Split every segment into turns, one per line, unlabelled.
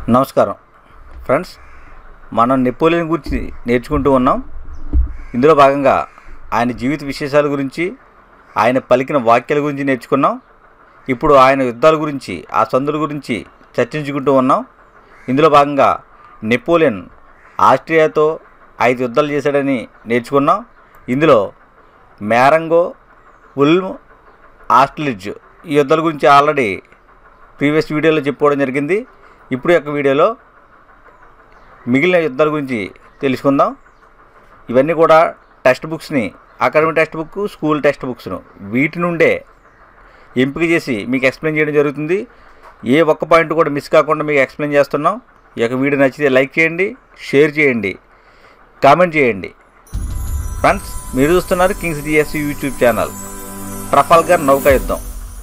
నమస్కారం ఫ్రెండ్స్ మనం నెపోలియన్ గురించి నేర్చుకుంటూ ఉన్నాం ఇందులో భాగంగా ఆయన జీవిత విశేషాల గురించి ఆయన పలికిన వాక్యాల గురించి నేర్చుకున్నాం ఇప్పుడు ఆయన యుద్ధాల గురించి ఆ సందుల గురించి చర్చించుకుంటూ ఉన్నాం ఇందులో భాగంగా నెపోలియన్ ఆస్ట్రియాతో ఐదు యుద్ధాలు చేశాడని నేర్చుకున్నాం ఇందులో మ్యారంగో ఉల్మ్ ఆస్ట్లిడ్జ్ ఈ యుద్ధాల గురించి ఆల్రెడీ ప్రీవియస్ వీడియోలో చెప్పుకోవడం జరిగింది ఇప్పుడు యొక్క వీడియోలో మిగిలిన యుద్ధాల గురించి తెలుసుకుందాం ఇవన్నీ కూడా టెక్స్ట్ బుక్స్ని academic text book school text బుక్స్ను వీటి నుండే ఎంపిక చేసి మీకు ఎక్స్ప్లెయిన్ చేయడం జరుగుతుంది ఏ ఒక్క పాయింట్ కూడా మిస్ కాకుండా మీకు ఎక్స్ప్లెయిన్ చేస్తున్నాం ఈ యొక్క వీడియో నచ్చితే లైక్ చేయండి షేర్ చేయండి కామెంట్ చేయండి ఫ్రెండ్స్ మీరు చూస్తున్నారు kings DSC YouTube channel Trafalgar నౌకా యుద్ధం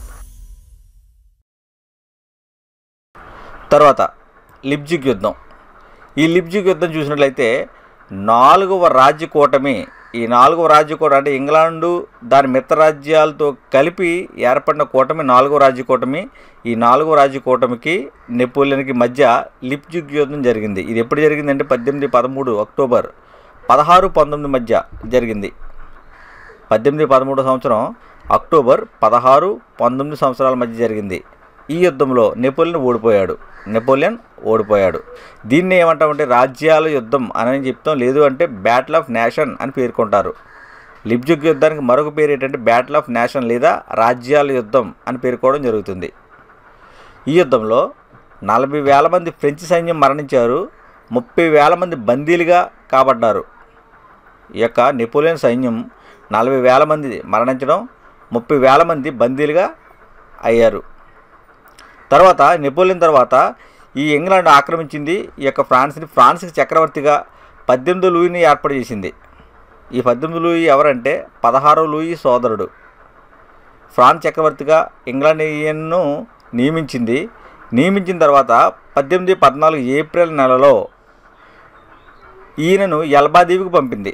తర్వాత లిబ్జిక్ యుద్ధం ఈ లిబ్జిక్ యుద్ధం చూసినట్లయితే నాలుగవ రాజ్య కూటమి ఈ నాలుగవ రాజ్య కూటమి అంటే ఇంగ్లాండు దాని మిత్ర రాజ్యాలతో కలిపి ఏర్పడిన కూటమి నాలుగవ రాజ్య కూటమి ఈ నాలుగవ రాజ్య కూటమికి నెపోలియన్కి మధ్య లిబ్జిక్ యుద్ధం జరిగింది ఇది ఎప్పుడు జరిగింది అంటే పద్దెనిమిది పదమూడు అక్టోబర్ పదహారు పంతొమ్మిది మధ్య జరిగింది పద్దెనిమిది పదమూడు సంవత్సరం అక్టోబర్ పదహారు పంతొమ్మిది సంవత్సరాల మధ్య జరిగింది ఈ యుద్ధంలో నెపోలియన్ ఓడిపోయాడు నెపోలియన్ ఓడిపోయాడు దీన్ని ఏమంటామంటే రాజ్యాల యుద్ధం అని చెప్తాం లేదు అంటే బ్యాటిల్ ఆఫ్ నేషన్ అని పేర్కొంటారు లిబ్జుక్ యుద్ధానికి మరొక పేరు ఏంటంటే బ్యాటిల్ ఆఫ్ నేషన్ లేదా రాజ్యాల యుద్ధం అని పేర్కోవడం జరుగుతుంది ఈ యుద్ధంలో నలభై వేల మంది ఫ్రెంచ్ సైన్యం మరణించారు ముప్పై వేల మంది బందీలుగా కాబడ్డారు ఈ యొక్క నెపోలియన్ సైన్యం నలభై వేల మంది మరణించడం ముప్పై వేల మంది బందీలుగా అయ్యారు తర్వాత నెపోలియన్ తర్వాత ఈ ఇంగ్లాండ్ ఆక్రమించింది ఈ యొక్క ఫ్రాన్స్ని ఫ్రాన్స్కి చక్రవర్తిగా పద్దెనిమిదో లూయిని ఏర్పాటు చేసింది ఈ పద్దెనిమిది లూయి ఎవరంటే పదహారో లూయి సోదరుడు ఫ్రాన్స్ చక్రవర్తిగా ఇంగ్లాండియన్ను నియమించింది నియమించిన తర్వాత పద్దెనిమిది పద్నాలుగు ఏప్రిల్ నెలలో ఈయనను ఎల్బాదీవికి పంపింది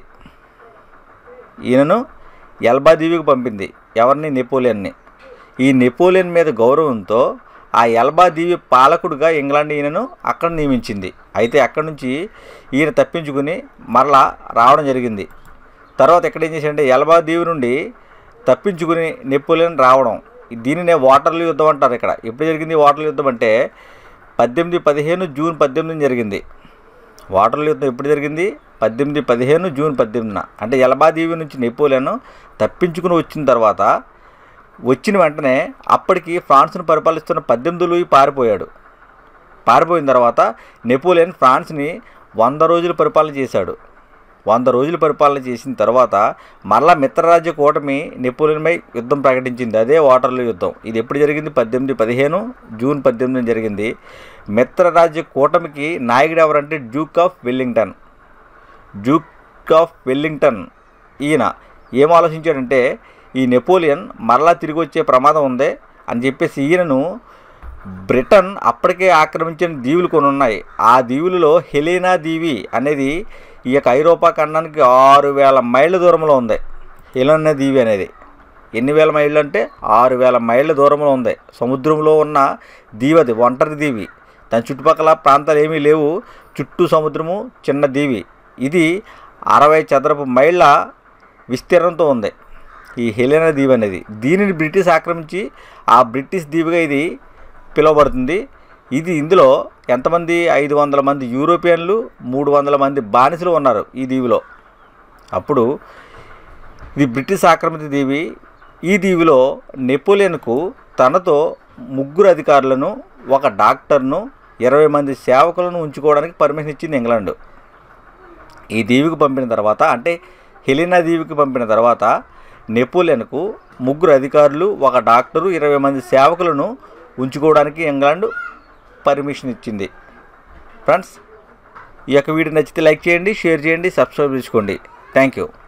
ఈయనను ఎల్బాదీవికి పంపింది ఎవరిని నెపోలియన్ని ఈ నెపోలియన్ మీద గౌరవంతో ఆ ఎల్బా దీవి పాలకుడుగా ఇంగ్లాండ్ ఈయనను అక్కడ నియమించింది అయితే అక్కడి నుంచి ఈయన తప్పించుకుని మరలా రావడం జరిగింది తర్వాత ఎక్కడ ఏం చేశాడంటే ఎల్బా దీవి నుండి తప్పించుకుని నెపోలియన్ రావడం దీనినే వాటర్లీ యుద్ధం అంటారు ఇక్కడ ఎప్పుడు జరిగింది వాటర్లీ యుద్ధం అంటే పద్దెనిమిది పదిహేను జూన్ పద్దెనిమిది జరిగింది వాటర్లీ యుద్ధం ఎప్పుడు జరిగింది పద్దెనిమిది పదిహేను జూన్ పద్దెనిమిదిన అంటే ఎలబాదీవి నుంచి నెపోలియన్ తప్పించుకుని వచ్చిన తర్వాత వచ్చిన వెంటనే అప్పటికి ఫ్రాన్స్ను పరిపాలిస్తున్న పద్దెనిమిది లూయి పారిపోయాడు పారిపోయిన తర్వాత నెపోలియన్ ఫ్రాన్స్ని వంద రోజులు పరిపాలన చేశాడు వంద రోజులు పరిపాలన చేసిన తర్వాత మరలా మిత్రరాజ్య కూటమి నెపోలియన్పై యుద్ధం ప్రకటించింది అదే వాటర్లూ యుద్ధం ఇది ఎప్పుడు జరిగింది పద్దెనిమిది పదిహేను జూన్ పద్దెనిమిది జరిగింది మిత్రరాజ్య కూటమికి నాయకుడు ఎవరంటే Duke of Wellington Duke of Wellington ఈయన ఏం ఆలోచించాడంటే ఈ నెపోలియన్ మరలా తిరిగి వచ్చే ప్రమాదం ఉంది అని చెప్పేసి ఈయనను బ్రిటన్ అప్పటికే ఆక్రమించిన దీవులు కొన్ని ఉన్నాయి ఆ దీవులలో హెలీనా దీవి అనేది ఈ యొక్క ఐరోపా ఖండానికి ఆరు వేల మైళ్ళ దూరంలో ఉంది హెలెనా దీవి అనేది ఎన్ని వేల మైళ్ళు అంటే ఆరు వేల మైళ్ళ దూరంలో ఉంది సముద్రంలో ఉన్న దీవి అది ఒంటరి దీవి దాని చుట్టుపక్కల ప్రాంతాలు ఏమీ లేవు చుట్టూ సముద్రము చిన్న దీవి ఇది అరవై చదరపు మైళ్ళ విస్తీర్ణంతో ఉంది ఈ హెలెనా దీవి అనేది దీనిని బ్రిటిష్ ఆక్రమించి ఆ బ్రిటిష్ దీవిగా ఇది పిలువబడుతుంది ఇది ఇందులో ఎంతమంది ఐదు వందల మంది యూరోపియన్లు మూడు వందల మంది బానిసలు ఉన్నారు ఈ దీవిలో అప్పుడు ఇది బ్రిటిష్ ఆక్రమిత దీవి ఈ దీవిలో నెపోలియన్కు తనతో ముగ్గురు అధికారులను ఒక డాక్టర్ను ఇరవై మంది సేవకులను ఉంచుకోవడానికి పర్మిషన్ ఇచ్చింది ఇంగ్లాండ్ ఈ దీవికి పంపిన తర్వాత అంటే హెలినా దీవికి పంపిన తర్వాత నెపోలియన్కు ముగ్గురు అధికారులు ఒక డాక్టరు ఇరవై మంది సేవకులను ఉంచుకోవడానికి ఇంగ్లాండ్ పర్మిషన్ ఇచ్చింది ఫ్రెండ్స్ ఈ యొక్క వీడియో నచ్చితే లైక్ చేయండి షేర్ చేయండి సబ్స్క్రైబ్ చేసుకోండి థ్యాంక్ యూ